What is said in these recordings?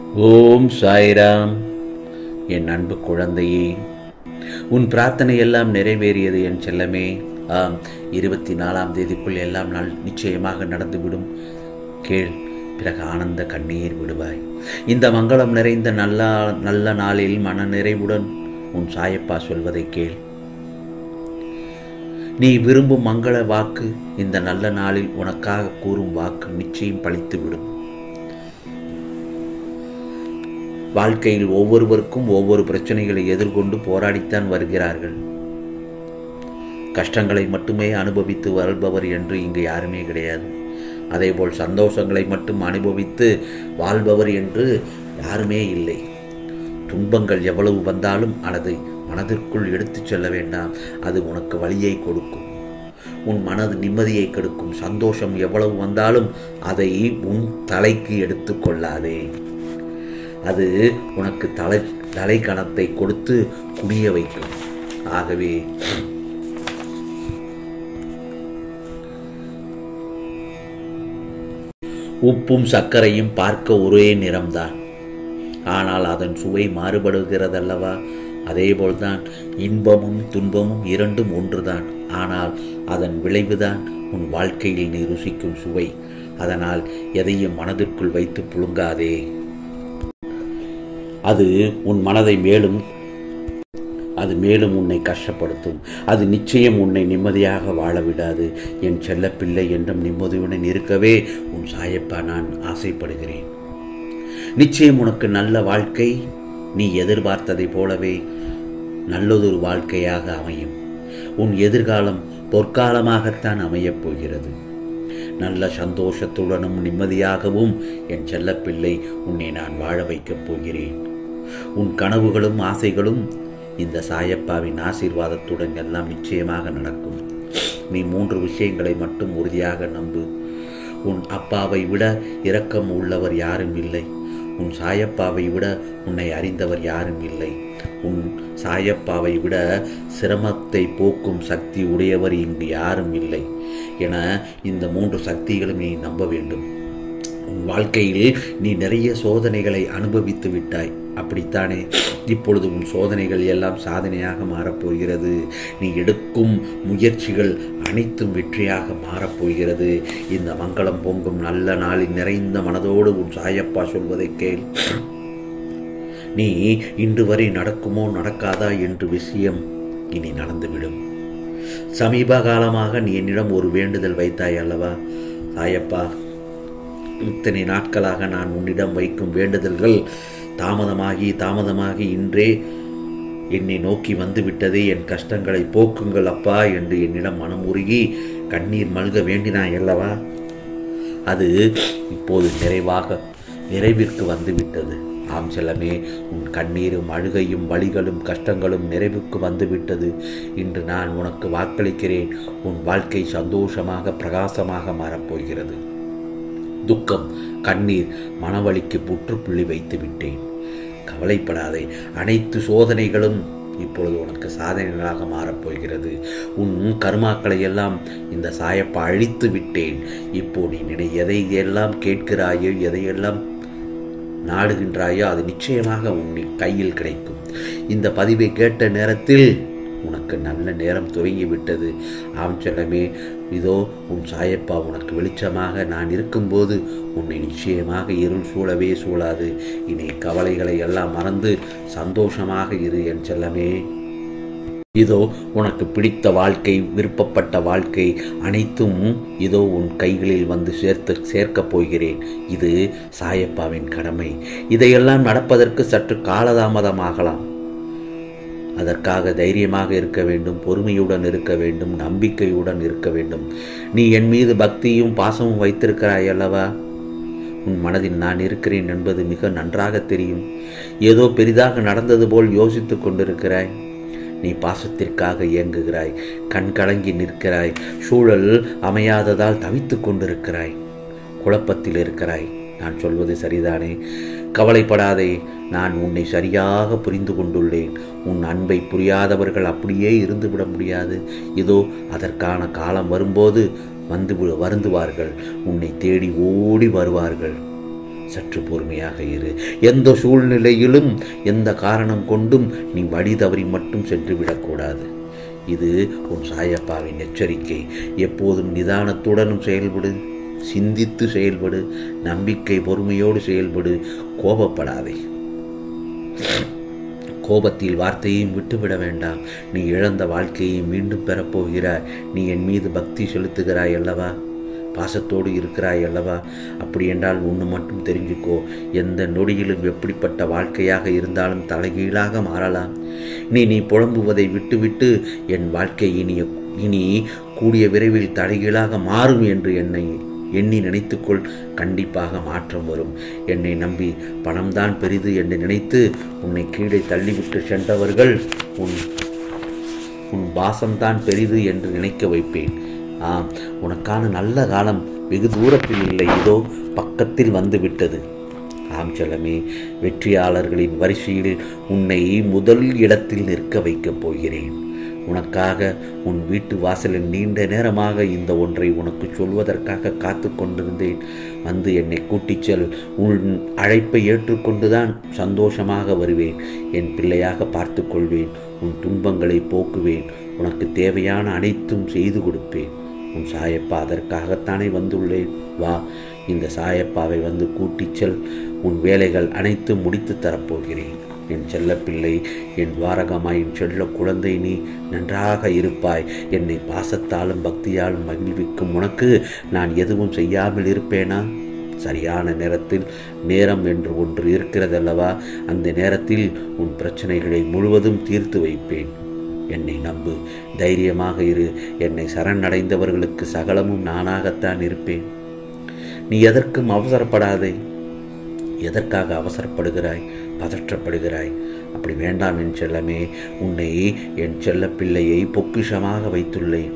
ஓம் சாய்ராம் என் அன்பு குழந்தையே உன் பிரார்த்தனை எல்லாம் நிறைவேறியது என் செல்லமே ஆம் இருபத்தி நாலாம் தேதிக்குள் எல்லாம் நாள் நிச்சயமாக நடந்துவிடும் கேள் பிறகு ஆனந்த கண்ணீர் விடுவாய் இந்த மங்களம் நிறைந்த நல்ல நல்ல நாளில் மன நிறைவுடன் உன் சாயப்பா சொல்வதை கேள் நீ விரும்பும் மங்கள வாக்கு இந்த நல்ல நாளில் உனக்காக கூறும் வாக்கு நிச்சயம் பழித்துவிடும் வாழ்க்கையில் ஒவ்வொருவருக்கும் ஒவ்வொரு பிரச்சனைகளை எதிர்கொண்டு போராடித்தான் வருகிறார்கள் கஷ்டங்களை மட்டுமே அனுபவித்து வாழ்பவர் என்று இங்கு யாருமே கிடையாது அதேபோல் சந்தோஷங்களை மட்டும் அனுபவித்து வாழ்பவர் என்று யாருமே இல்லை துன்பங்கள் எவ்வளவு வந்தாலும் அதை மனதிற்குள் எடுத்துச் செல்ல வேண்டாம் அது உனக்கு வழியை கொடுக்கும் உன் மனது நிம்மதியை கெடுக்கும் சந்தோஷம் எவ்வளவு வந்தாலும் அதை உன் தலைக்கு எடுத்துக்கொள்ளாதே அது உனக்கு தலை தலைக்கணத்தை கொடுத்து குனிய வைக்கும் ஆகவே உப்பும் சர்க்கரையும் பார்க்க ஒரே நிறம்தான் ஆனால் அதன் சுவை மாறுபடுகிறதல்லவா அதேபோல்தான் இன்பமும் துன்பமும் இரண்டும் ஒன்றுதான் ஆனால் அதன் விளைவுதான் உன் வாழ்க்கையில் நீ ருசிக்கும் சுவை அதனால் எதையும் மனதிற்குள் வைத்து புழுங்காதே அது உன் மனதை மேலும் அது மேலும் உன்னை கஷ்டப்படுத்தும் அது நிச்சயம் உன்னை நிம்மதியாக வாழ விடாது என் செல்லப்பிள்ளை என்றும் நிம்மதியுடன் இருக்கவே உன் சாயப்பா நான் ஆசைப்படுகிறேன் நிச்சயம் உனக்கு நல்ல வாழ்க்கை நீ எதிர்பார்த்ததைப் போலவே நல்லதொரு வாழ்க்கையாக அமையும் உன் எதிர்காலம் பொற்காலமாகத்தான் அமையப் போகிறது நல்ல சந்தோஷத்துடனும் நிம்மதியாகவும் என் செல்லப்பிள்ளை உன்னை நான் வாழ வைக்கப் போகிறேன் உன் கனவுகளும் ஆசைகளும் இந்த சாயப்பாவின் ஆசீர்வாதத்துடன் எல்லாம் நிச்சயமாக நடக்கும் நீ மூன்று விஷயங்களை மட்டும் உறுதியாக நம்பு உன் அப்பாவை விட இரக்கம் உள்ளவர் யாரும் இல்லை உன் சாயப்பாவை விட உன்னை அறிந்தவர் யாரும் இல்லை உன் சாயப்பாவை விட சிரமத்தை போக்கும் சக்தி உடையவர் இங்கு யாரும் இல்லை என இந்த மூன்று சக்திகளும் நீ நம்ப வேண்டும் உன் வாழ்க்கையில் நீ நிறைய சோதனைகளை அனுபவித்து விட்டாய் அப்படித்தானே இப்பொழுது உன் சோதனைகள் எல்லாம் சாதனையாக மாறப்போகிறது நீ எடுக்கும் முயற்சிகள் அனைத்தும் வெற்றியாக மாறப்போகிறது இந்த மங்களம் பொங்கும் நல்ல நாளில் நிறைந்த மனதோடு உன் சாயப்பா சொல்வதை கேள் நீ இன்று வரை நடக்குமோ நடக்காதா என்று விஷயம் இனி நடந்துவிடும் சமீப காலமாக நீ என்னிடம் ஒரு வேண்டுதல் வைத்தாய் அல்லவா சாயப்பா இத்தனை நாட்களாக நான் உன்னிடம் வைக்கும் வேண்டுதல்கள் தாமதமாகி தாமதமாகி இன்றே என்னை நோக்கி வந்துவிட்டதே என் கஷ்டங்களை போக்குங்கள் அப்பா என்று என்னிடம் மனம் உருகி கண்ணீர் மல்க வேண்டினாய் அல்லவா அது இப்போது நிறைவாக நிறைவிற்கு வந்துவிட்டது ஆம் செல்லமே உன் கண்ணீரும் அழுகையும் வழிகளும் கஷ்டங்களும் நிறைவுக்கு வந்துவிட்டது இன்று நான் உனக்கு வாக்களிக்கிறேன் உன் வாழ்க்கை சந்தோஷமாக பிரகாசமாக மாறப்போகிறது துக்கம் கண்ணீர் மனவழிக்கு முற்றுப்புள்ளி வைத்து விட்டேன் கவலைப்படாதே அனைத்து சோதனைகளும் இப்பொழுது உனக்கு சாதனைகளாக மாறப்போகிறது உன் கர்மாக்களை எல்லாம் இந்த சாயப்பா அழித்து விட்டேன் இப்போ நீ நினை எதை எல்லாம் கேட்கிறாயோ எதையெல்லாம் நாடுகின்றாயோ அது நிச்சயமாக உன் கையில் கிடைக்கும் இந்த பதிவை கேட்ட நேரத்தில் உனக்கு நல்ல நேரம் துவங்கிவிட்டது ஆம் செல்லமே இதோ உன் சாயப்பா உனக்கு வெளிச்சமாக நான் இருக்கும்போது உன்னை நிச்சயமாக இருள் சூழவே சூழாது இனி கவலைகளை எல்லாம் மறந்து சந்தோஷமாக இரு என் செல்லமே இதோ உனக்கு பிடித்த வாழ்க்கை விருப்பப்பட்ட வாழ்க்கை அனைத்தும் இதோ உன் கைகளில் வந்து சேர்த்து சேர்க்கப் போகிறேன் இது சாயப்பாவின் கடமை இதையெல்லாம் நடப்பதற்கு சற்று காலதாமதமாகலாம் அதற்காக தைரியமாக இருக்க வேண்டும் பொறுமையுடன் இருக்க வேண்டும் நம்பிக்கையுடன் இருக்க வேண்டும் நீ என் மீது பக்தியும் பாசமும் வைத்திருக்கிறாய் அல்லவா உன் மனதில் நான் இருக்கிறேன் என்பது மிக நன்றாக தெரியும் ஏதோ பெரிதாக நடந்தது போல் யோசித்து கொண்டிருக்கிறாய் நீ பாசத்திற்காக இயங்குகிறாய் கண் கலங்கி நிற்கிறாய் சூழல் அமையாததால் தவித்து கொண்டிருக்கிறாய் குழப்பத்தில் இருக்கிறாய் நான் சொல்வது சரிதானே கவலைப்படாதே நான் உன்னை சரியாக புரிந்து கொண்டுள்ளேன் உன் அன்பை புரியாதவர்கள் அப்படியே இருந்துவிட முடியாது இதோ அதற்கான காலம் வரும்போது வந்து வி- வருந்துவார்கள் உன்னை தேடி ஓடி வருவார்கள் சற்று பொறுமையாக இரு எந்த சூழ்நிலையிலும் எந்த காரணம் கொண்டும் நீ வழி தவறி மட்டும் சென்று விடக்கூடாது இது உன் சாயப்பாவின் எச்சரிக்கை எப்போதும் நிதானத்துடனும் செயல்படு சிந்தித்து செயல்படு நம்பிக்கை பொறுமையோடு செயல்படு கோபப்படாதே கோபத்தில் வார்த்தையையும் விட்டுவிட வேண்டாம் நீ இழந்த வாழ்க்கையை மீண்டும் பெறப்போகிறாய் நீ என் மீது பக்தி செலுத்துகிறாய் அல்லவா பாசத்தோடு இருக்கிறாய் அல்லவா அப்படி என்றால் ஒன்று மட்டும் தெரிஞ்சுக்கோ எந்த நொடியிலும் எப்படிப்பட்ட வாழ்க்கையாக இருந்தாலும் தலைகீழாக மாறலாம் நீ நீ புலம்புவதை விட்டுவிட்டு என் வாழ்க்கை இனி இனி கூடிய விரைவில் தலைகீழாக மாறும் என்று என்னை எண்ணி நினைத்துக்கொள் கண்டிப்பாக மாற்றம் வரும் என்னை நம்பி பணம்தான் பெரிது என்று நினைத்து உன்னை கீழே தள்ளிவிட்டு சென்றவர்கள் உன் உன் பாசம்தான் பெரிது என்று நினைக்க வைப்பேன் ஆம் உனக்கான நல்ல காலம் வெகு தூரத்தில் இல்லை இதோ பக்கத்தில் வந்துவிட்டது ஆம் செல்லமே வெற்றியாளர்களின் வரிசையில் உன்னை முதல் இடத்தில் நிற்க வைக்கப் போகிறேன் உனக்காக உன் வீட்டு வாசலில் நீண்ட நேரமாக இந்த ஒன்றை உனக்கு சொல்வதற்காக காத்து கொண்டிருந்தேன் வந்து என்னை கூட்டிச் செல் உன் அழைப்பை ஏற்றுக்கொண்டுதான் சந்தோஷமாக வருவேன் என் பிள்ளையாக பார்த்து கொள்வேன் உன் துன்பங்களை போக்குவேன் உனக்கு தேவையான அனைத்தும் செய்து கொடுப்பேன் உன் சாயப்பா அதற்காகத்தானே வந்துள்ளேன் வா இந்த சாயப்பாவை வந்து கூட்டிச் செல் உன் வேலைகள் அனைத்தும் முடித்து தரப்போகிறேன் என் செல்லப்பிள்ளை என் துவாரகமாய் என் செல்ல குழந்தை நீ நன்றாக இருப்பாய் என்னை பாசத்தாலும் பக்தியாலும் மகிழ்விக்கும் உனக்கு நான் எதுவும் செய்யாமல் இருப்பேனா சரியான நேரத்தில் நேரம் என்று ஒன்று இருக்கிறதல்லவா அந்த நேரத்தில் உன் பிரச்சனைகளை முழுவதும் தீர்த்து வைப்பேன் என்னை நம்பு தைரியமாக இரு என்னை சரணடைந்தவர்களுக்கு சகலமும் நானாகத்தான் இருப்பேன் நீ எதற்கும் அவசரப்படாதே எதற்காக அவசரப்படுகிறாய் பதற்றப்படுகிறாய் அப்படி வேண்டாம் என் செல்லமே உன்னை என் செல்ல பிள்ளையை பொக்கிஷமாக வைத்துள்ளேன்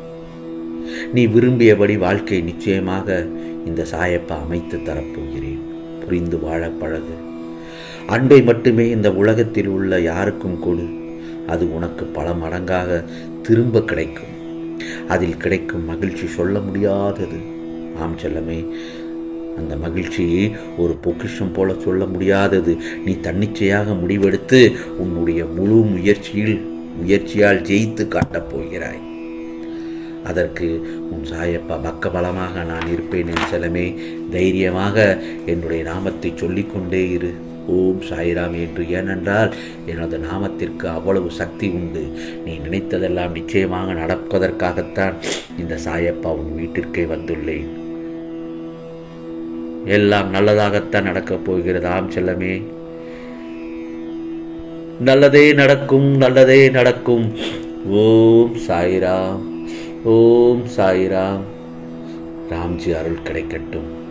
நீ விரும்பியபடி வாழ்க்கை நிச்சயமாக இந்த சாயப்பா அமைத்து தரப்போகிறேன் புரிந்து வாழ பழகு அன்பை மட்டுமே இந்த உலகத்தில் உள்ள யாருக்கும் கொடு அது உனக்கு பல மடங்காக திரும்ப கிடைக்கும் அதில் கிடைக்கும் மகிழ்ச்சி சொல்ல முடியாதது ஆம் செல்லமே அந்த மகிழ்ச்சி ஒரு பொக்கிஷம் போல சொல்ல முடியாதது நீ தன்னிச்சையாக முடிவெடுத்து உன்னுடைய முழு முயற்சியில் முயற்சியால் ஜெயித்து காட்டப் போகிறாய் அதற்கு உன் சாயப்பா பக்கபலமாக நான் இருப்பேன் என் செலமே தைரியமாக என்னுடைய நாமத்தை சொல்லிக்கொண்டே இரு ஓம் சாய்ராம் என்று ஏனென்றால் எனது நாமத்திற்கு அவ்வளவு சக்தி உண்டு நீ நினைத்ததெல்லாம் நிச்சயமாக நடப்பதற்காகத்தான் இந்த சாயப்பா உன் வீட்டிற்கே வந்துள்ளேன் எல்லாம் நல்லதாகத்தான் நடக்கப் போகிறது ஆம் செல்லமே நல்லதே நடக்கும் நல்லதே நடக்கும் ஓம் சாய்ராம் ஓம் சாய்ராம் ராம்ஜி அருள் கிடைக்கட்டும்